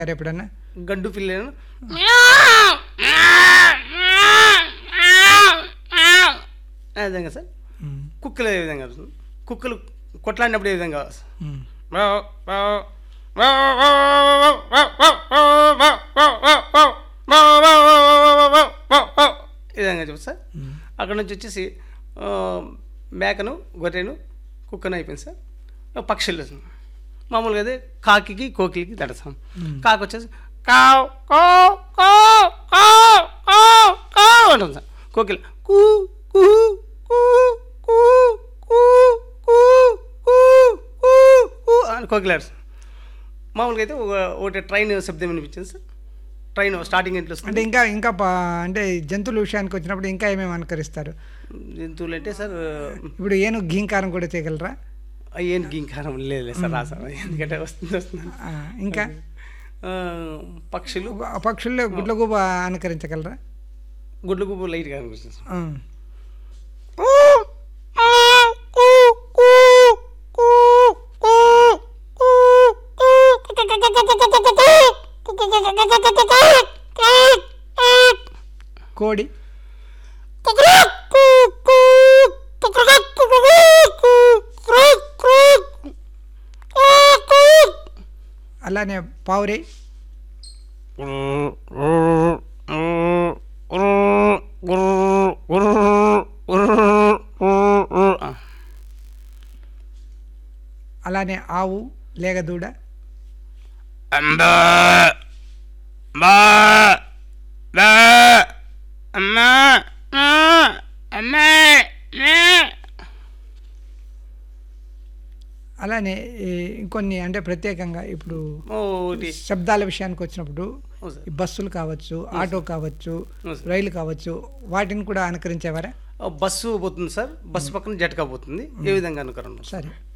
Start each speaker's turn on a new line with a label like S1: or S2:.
S1: గారు ఎప్పుడన్నా
S2: గడ్డు పిల్లను ఆ విధంగా సార్
S1: ఉమ్,
S2: కుక్కలు ఏ విధంగా వస్తుంది కుక్కలు కొట్లాడినప్పుడు ఏ విధంగా వస్తుంది
S1: ఉమ్.
S2: ఈ విధంగా చెప్పు సార్ అక్కడ నుంచి వచ్చేసి ఆ, మేకను గొర్రెను కుక్కను అయిపోయింది సార్ ఆ, పక్షులు మామూలుగా అదే కాకికి కోకిలికి తడసాం కాకి వచ్చేసి కావ్ కావ్ కావ్ కావ్ కావ్ కావ్ అంటుంది సార్ కోకిల కూ కూ కూ కూ కూ కూ కూ కూ కూ అని కోకిలాడు సార్ మామూలుగా అయితే ఒక ఒకటి ట్రైన్ శబ్దం వినిపించింది సార్ ట్రైన్ స్టార్టింగ్ ఇంట్లో వస్తుంది
S1: అంటే ఇంకా ఇంకా పా- అంటే జంతువుల విషయానికి వచ్చినప్పుడు ఇంకా ఏమేమి అనుకరిస్తారు
S2: జంతువులు అంటే సార్
S1: ఇప్పుడు ఏను ఘీంకారం కూడా చేయగలరా
S2: ఏం గింకారం లేదు లేదు సార్ రా సార్ ఎందుకంటే వస్తుంది వస్తుంది
S1: ఆ, ఇంకా
S2: ఆ, పక్షులు
S1: ఆ పక్షుల్లో గుడ్లగూబ అనుకరించగలరా
S2: గుడ్లు గుబ్బు లైట్గా అనిపిస్తుంది సార్
S1: ఆ. కోడి అలానే పావురే అలానే ఆవు లేగ దూడ
S2: అంబా బా బా అమ్మా అమ్మా
S1: అలానే ఈ ఇంకొన్ని అంటే ప్రత్యేకంగా ఇప్పుడు
S2: ఒకటి
S1: శబ్దాల విషయానికి వచ్చినప్పుడు
S2: అవును సార్
S1: ఈ బస్సులు కావచ్చు ఆటో కావచ్చు
S2: అవును సార్.
S1: రైలు కావచ్చు వాటిని కూడా అనుకరించేవారా
S2: బస్సు పోతుంది సార్ బస్సు పక్కన జట్కా పోతుంది ఏ విధంగా అనుకరణ
S1: సరే